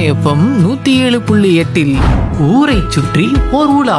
FM நூத்தி ஏழு புள்ளி எட்டில் ஊரை சுற்றி ஓர் உலா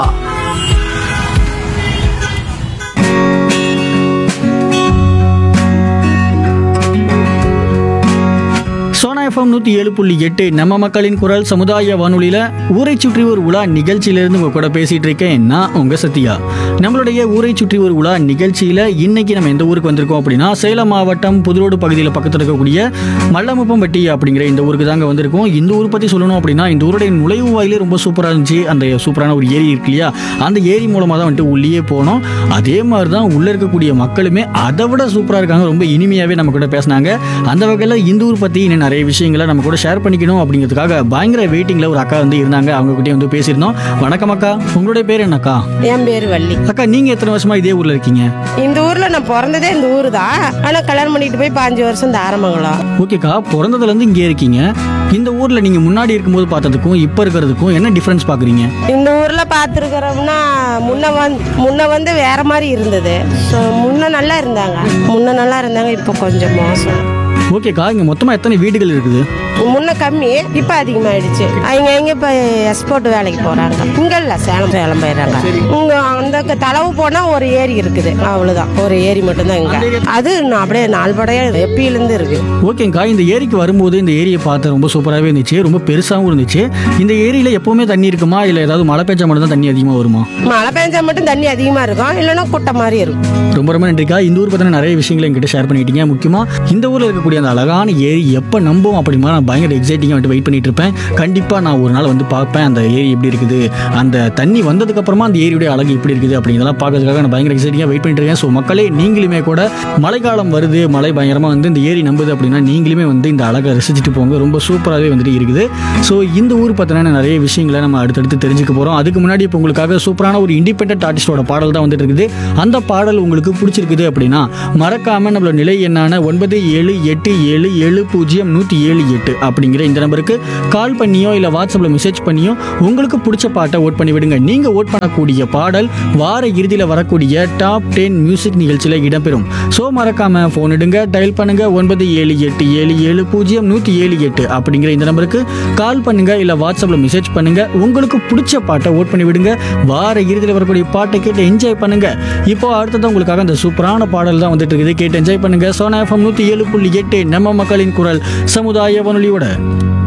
சோனா எஃப்எம் நூற்றி ஏழு புள்ளி எட்டு நம்ம மக்களின் குரல் சமுதாய வானொலியில் ஊரை சுற்றி ஒரு உலா நிகழ்ச்சியிலேருந்து உங்கள் கூட பேசிகிட்டு இருக்கேன் நான் உங்கள் சத்யா நம்மளுடைய ஊரை சுற்றி ஒரு உலா நிகழ்ச்சியில் இன்னைக்கு நம்ம எந்த ஊருக்கு வந்திருக்கோம் அப்படின்னா சேலம் மாவட்டம் புதுரோடு பகுதியில் பக்கத்தில் இருக்கக்கூடிய மல்லமுப்பம்பட்டி அப்படிங்கிற இந்த ஊருக்கு தாங்க வந்திருக்கோம் இந்த ஊர் பற்றி சொல்லணும் அப்படின்னா இந்த ஊருடைய நுழைவு வாயிலே ரொம்ப சூப்பராக இருந்துச்சு அந்த சூப்பரான ஒரு ஏரி இருக்கு இல்லையா அந்த ஏரி மூலமாக தான் வந்துட்டு உள்ளே போனோம் அதே மாதிரி தான் உள்ளே இருக்கக்கூடிய மக்களுமே அதை விட சூப்பராக இருக்காங்க ரொம்ப இனிமையாகவே நம்ம கூட பேசினாங்க அந்த வகையில் இந்த ஊர் பற்றி இன்னும் நிறைய விஷயங்களை நம்ம கூட ஷேர் பண்ணிக்கணும் அப்படிங்கிறதுக்காக பயங்கர வெயிட்டிங்கில் ஒரு அக்கா வந்து இருந்தாங்க அவங்க கிட்டே வந்து பேசியிருந்தோம் வணக்கம் அக்கா உங்களுடைய பேர் என்னக்கா என் பேர் வள்ளி அக்கா நீங்கள் எத்தனை வருஷமா இதே ஊரில் இருக்கீங்க இந்த ஊர்ல நான் பிறந்ததே இந்த ஊர் தான் ஆனா கல்யாணம் பண்ணிட்டு போய் பாஞ்சு வருஷம் இந்த ஆரம்பங்களம் ஓகேக்கா பிறந்ததுலேருந்து இங்கே இருக்கீங்க இந்த ஊரில் நீங்கள் முன்னாடி இருக்கும்போது பார்த்ததுக்கும் இப்போ இருக்கிறதுக்கும் என்ன டிஃப்ரென்ஸ் பார்க்குறீங்க இந்த ஊர்ல பாத்துருக்கிறோம்னா முன்ன வந்து முன்ன வந்து வேற மாதிரி இருந்தது So, முன்ன நல்லா இருந்தாங்க முன்ன நல்லா இருந்தாங்க இப்போ கொஞ்சம் மோசம் ஓகேக்கா இங்கே மொத்தமாக எத்தனை வீடுகள் இருக்குது முன்ன கம்மி இப்ப அதிகமாயிடுச்சு அவங்க எங்க இப்ப எக்ஸ்போர்ட் வேலைக்கு போறாங்க இங்க இல்ல சேலம் சேலம் போயிடுறாங்க இங்க அந்த தளவு போனா ஒரு ஏரி இருக்குது அவ்வளவுதான் ஒரு ஏரி மட்டும்தான் இங்க அது இன்னும் அப்படியே நாள்படையா எப்பியில இருந்து இருக்கு ஓகேங்கா இந்த ஏரிக்கு வரும்போது இந்த ஏரியை பார்த்து ரொம்ப சூப்பராகவே இருந்துச்சு ரொம்ப பெருசாகவும் இருந்துச்சு இந்த ஏரியில் எப்போவுமே தண்ணி இருக்குமா இல்லை ஏதாவது மழை பெஞ்சா மட்டும் தான் தண்ணி அதிகமாக வருமா மழை பெஞ்சா மட்டும் தண்ணி அதிகமா இருக்கும் இல்லைன்னா குட்டை மாதிரி இருக்கும் ரொம்ப ரொம்ப நன்றிக்கா இந்த ஊர் பற்றின நிறைய விஷயங்களை என்கிட்ட ஷேர் பண்ணிட்டீங்க முக்கியமாக இந்த ஊரில் இருக்கக்கூடிய அந்த அழகான ஏரி எப்போ நம்பும் அப்படிமா நான் பயங்கர எக்ஸைட்டிங்காக வந்துட்டு வெயிட் பண்ணிட்டு இருப்பேன் கண்டிப்பாக நான் ஒரு நாள் வந்து பார்ப்பேன் அந்த ஏரி எப்படி இருக்குது அந்த தண்ணி வந்ததுக்கப்புறமா அந்த ஏரியுடைய அழகு எப்படி இருக்குது அப்படிங்கிறதெல்லாம் பார்க்கறதுக்காக நான் பயங்கர எக்ஸைட்டிங்காக வெயிட் பண்ணிட்டு இருக்கேன் ஸோ மக்களே நீங்களுமே கூட மழைக்காலம் வருது மழை பயங்கரமாக வந்து இந்த ஏரி நம்புது அப்படின்னா நீங்களுமே வந்து இந்த அழகை ரசிச்சுட்டு போங்க ரொம்ப சூப்பராகவே வந்துட்டு இருக்குது ஸோ இந்த ஊர் பற்றின நிறைய விஷயங்களை நம்ம அடுத்தடுத்து தெரிஞ்சுக்க போகிறோம் அதுக்கு முன்னாடி இப்போ உங்களுக்காக சூப்பரான ஒரு இண்டிபெண்டன்ட் ஆர்டிஸ்டோட பாடல் தான் வந்துட்டு இருக்குது அந்த பாடல் உங்களுக்கு பிடிச்சிருக்குது அப்படின்னா மறக்காம நம்மளோட நிலை என்னான ஒன்பது ஏழு எட்டு ஏழு ஏழு பூஜ்ஜியம் நூற்றி ஏழு எட்டு அப்படிங்கிற இந்த நம்பருக்கு கால் பண்ணியோ இல்லை வாட்ஸ்அப்பில் மெசேஜ் பண்ணியோ உங்களுக்கு பிடிச்ச பாட்டை ஓட் பண்ணி விடுங்க நீங்கள் ஓட் பண்ணக்கூடிய பாடல் வார இறுதியில் வரக்கூடிய டாப் டென் மியூசிக் நிகழ்ச்சியில் இடம்பெறும் ஸோ மறக்காம ஃபோன் எடுங்க டயல் பண்ணுங்க ஒன்பது ஏழு எட்டு ஏழு ஏழு பூஜ்ஜியம் நூற்றி ஏழு எட்டு அப்படிங்கிற இந்த நம்பருக்கு கால் பண்ணுங்க இல்லை வாட்ஸ்அப்பில் மெசேஜ் பண்ணுங்க உங்களுக்கு பிடிச்ச பாட்டை ஓட் பண்ணி விடுங்க வார இறுதியில் வரக்கூடிய பாட்டை கேட்டு என்ஜாய் பண்ணுங்க இப்போ அடுத்தது உங்களுக்காக அந்த சூப்பரான பாடல் தான் வந்துட்டு இருக்குது கேட்டு என்ஜாய் பண்ணுங்க சோனா எஃப்எம் நூற்றி ஏழு புள்ளி எட்டு நம்ம மக்களின் குரல் சமுதாய வானொலியோட